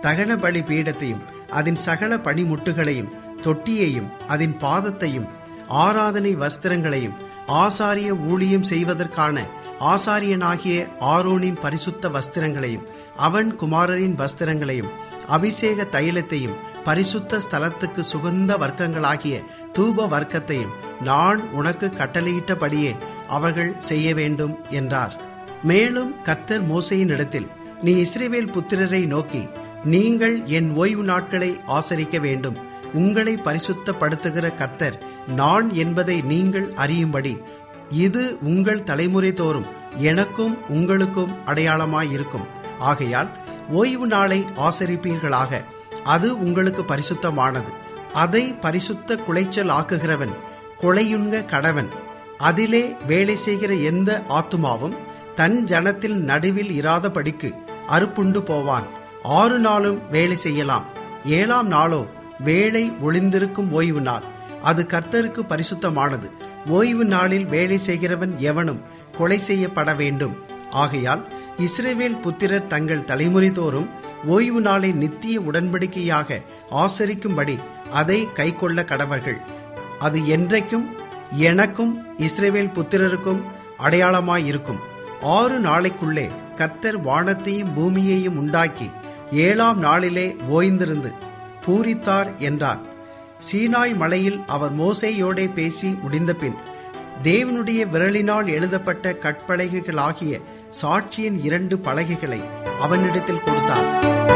தகன பலி பீடத்தையும் அதன் சகல பணிமுட்டுகளையும் தொட்டியையும் அதன் பாதத்தையும் ஆராதனை வஸ்திரங்களையும் ஆசாரிய ஊழியம் செய்வதற்கான ஆசாரியனாகிய ஆரோனின் பரிசுத்த வஸ்திரங்களையும் அவன் குமாரரின் வஸ்திரங்களையும் அபிஷேக தைலத்தையும் பரிசுத்த ஸ்தலத்துக்கு சுகந்த வர்க்கங்களாகிய தூப வர்க்கத்தையும் நான் உனக்கு கட்டளையிட்டபடியே அவர்கள் செய்ய வேண்டும் என்றார் மேலும் கத்தர் மோசையின் இடத்தில் நீ இஸ்ரேவேல் புத்திரரை நோக்கி நீங்கள் என் ஓய்வு நாட்களை ஆசரிக்க வேண்டும் உங்களை பரிசுத்தப்படுத்துகிற கர்த்தர் நான் என்பதை நீங்கள் அறியும்படி இது உங்கள் தலைமுறை தோறும் எனக்கும் உங்களுக்கும் அடையாளமாயிருக்கும் ஆகையால் ஓய்வு நாளை ஆசரிப்பீர்களாக அது உங்களுக்கு பரிசுத்தமானது அதை பரிசுத்த குலைச்சல் ஆக்குகிறவன் கொலையுண்க கடவன் அதிலே வேலை செய்கிற எந்த ஆத்துமாவும் தன் ஜனத்தில் நடுவில் இராதபடிக்கு அறுப்புண்டு போவான் ஆறு நாளும் வேலை செய்யலாம் ஏழாம் நாளோ வேலை ஒளிந்திருக்கும் ஓய்வு நாள் அது கர்த்தருக்கு பரிசுத்தமானது ஓய்வு நாளில் வேலை செய்கிறவன் எவனும் கொலை செய்யப்பட வேண்டும் ஆகையால் இஸ்ரேவேல் புத்திரர் தங்கள் தலைமுறை தோறும் ஓய்வு நாளை நித்திய உடன்படிக்கையாக ஆசரிக்கும்படி அதை கைக்கொள்ள கடவர்கள் அது என்றைக்கும் எனக்கும் இஸ்ரேவேல் புத்திரருக்கும் அடையாளமாயிருக்கும் ஆறு நாளைக்குள்ளே கர்த்தர் வானத்தையும் பூமியையும் உண்டாக்கி ஏழாம் நாளிலே ஓய்ந்திருந்து பூரித்தார் என்றார் சீனாய் மலையில் அவர் மோசையோடே பேசி முடிந்தபின் தேவனுடைய விரலினால் எழுதப்பட்ட கற்பலகைகளாகிய சாட்சியின் இரண்டு பலகைகளை அவனிடத்தில் கொடுத்தார்